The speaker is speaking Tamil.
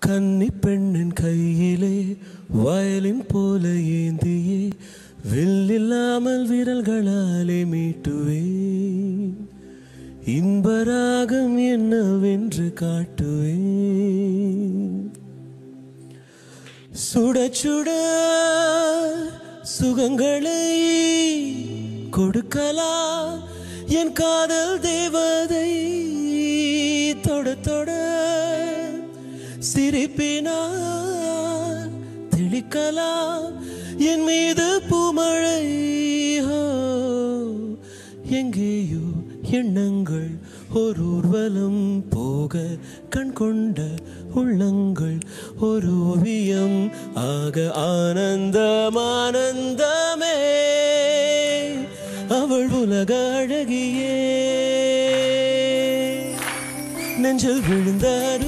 கன்னி பெண்ணின் கையிலே வயலின் போல ஏந்தியே வில்லில்லாமல் விரல்களாலே மீட்டுவேன் இன்பராகம் என்னவென்று காட்டுவேன் சுட சுட சுகங்களை கொடுக்கலாம் என் காதல் தேவதை தொட தொட சிரிப்பினால் தெளிக்கலாம் என் மீது பூமழை ஹோ, எங்கேயோ எண்ணங்கள் ஒரு ஊர்வலம் போக கண் கொண்ட உள்ளங்கள் ஒரு ஓவியம் ஆக ஆனந்தம் ஆனந்தமே அவள் உலக அழகியே நெஞ்சில் விழுந்த